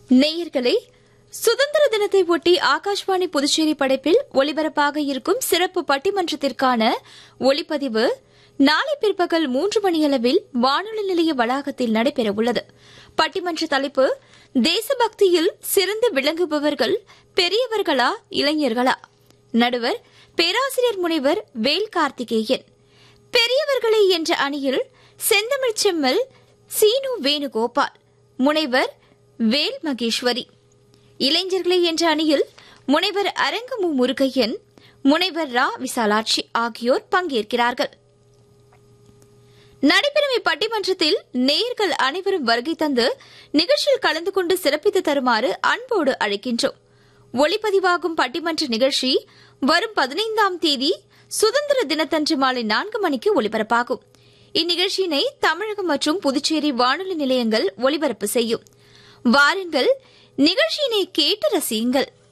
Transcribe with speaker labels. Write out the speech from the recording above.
Speaker 1: நேயர்களே சுதந்திர தினத்தை ஒட்டி ஆகாஷ்வாணி புதுச்சேரி படைப்பில் ஒலிபரப்பாக இருக்கும் சிறப்பு பட்டிமன்றத்திற்கான ஒளிப்பதிவு நாளை பிற்பகல் மூன்று மணியளவில் வானொலி நிலைய வளாகத்தில் நடைபெறவுள்ளது பட்டிமன்ற தலைப்பு தேசபக்தியில் சிறந்து விளங்குபவர்கள் பெரியவர்களா இளைஞர்களா நடுவர் பேராசிரியர் முனைவர் வேல் கார்த்திகேயன் பெரியவர்களே என்ற அணியில் செந்தமிழ் செம்மல் சீனு வேணுகோபால் முனைவர் வேல் மகேஸ்வரி இளைஞர்களே என்ற அணியில் முனைவர் அரங்கமு முருகையன் முனைவர் ரா விசாலாட்சி ஆகியோர் பங்கேற்கிறார்கள் நடைபெறும் இப்பட்டிமன்றத்தில் நேயர்கள் அனைவரும் வருகை தந்து நிகழ்ச்சியில் கலந்து கொண்டு சிறப்பித்து தருமாறு அன்போடு அழைக்கின்றோம் ஒளிப்பதிவாகும் பட்டிமன்ற நிகழ்ச்சி வரும் பதினைந்தாம் தேதி சுதந்திர தினத்தன்று மாலை நான்கு மணிக்கு ஒலிபரப்பாகும் இந்நிகழ்ச்சியினை தமிழகம் மற்றும் புதுச்சேரி வானொலி நிலையங்கள் ஒலிபரப்பு செய்யும் வாருங்கள் நிகழ்ச்சியினை கேட்டு ரசியுங்கள்